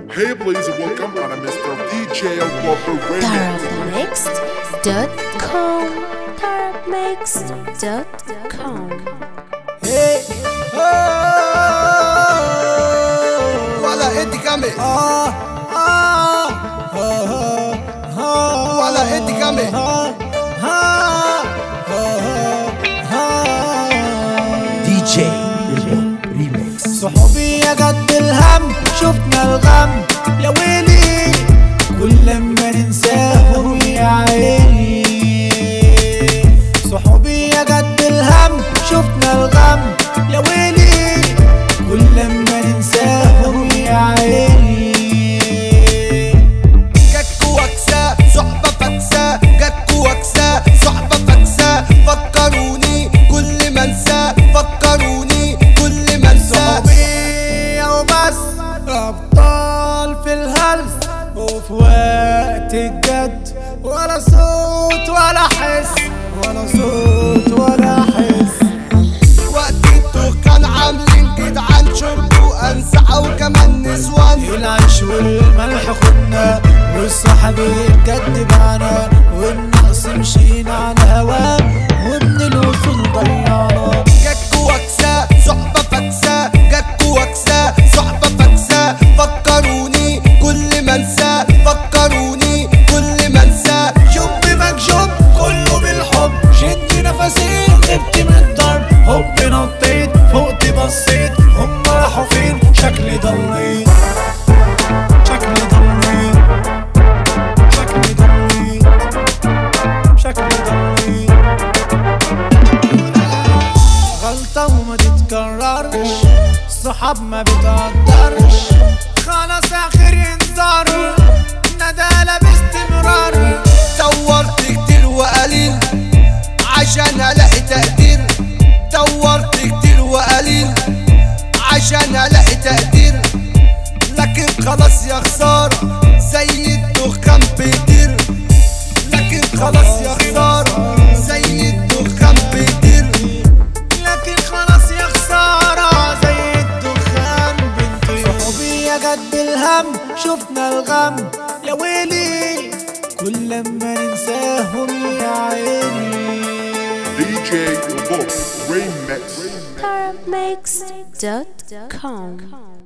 Hey, please welcome on Mr. DJ Corporation. Tarabmixed.com Tarabmixed.com Hey, oh, wala eti kame. Ah, ah, ah, ah, wala eti kame. Ah, ah, ah, ah. DJ ريميكس صحابي يا جد الهم شفنا الغم يا ويلي كل لما ننساهم يا عيني صحابي يا جد الهم شفنا الغم يا ويلي كل لما ننساهم يا عيني جاكو وكسا صحبة فكسة جاكو وكسا صحبة فكسة فكروني كل ما انسى فكروني كل ما انسى صحابي وبس ابطال في الهلس وفي وقت الجد ولا صوت ولا حس ولا صوت ولا حس وقت الدخان عاملين جدعان شرب وانسعة وكمان نسوان العيش والملح خدنا والصحاب الجد معنا والنقص مشينا على هوا ومن الوصول ضيعنا جاكو وكسا صحبة فكسة جاكو وكسا صحبة فكسة فكروني كل ما انسى فكروني كل ما انسى جنب مكجوب كله بالحب شد نفسي غبت من الضرب هوب نطيت فوقت بصيت هم راحوا فين شكلي ضليت شكلي ضليت شكلي ضليت شكلي ضليت غلطة وما تتكررش صحاب ما بتقدرش خلاص اخر انذار ندالة باستمرار دورت كتير وقليل عشان الاقي تقدير دورت كتير وقليل عشان الاقي تقدير لكن خلاص يا خسارة زي الدخان بيطير لكن خلاص يا خسارة زي الدخان بيطير لكن خلاص يا خسارة زي الدخان بنطير صحابي يا جد الهم شفنا الغم يا ويلي كل لما ننساهم يا عيني DJ Book Remix. Tarabmixed.com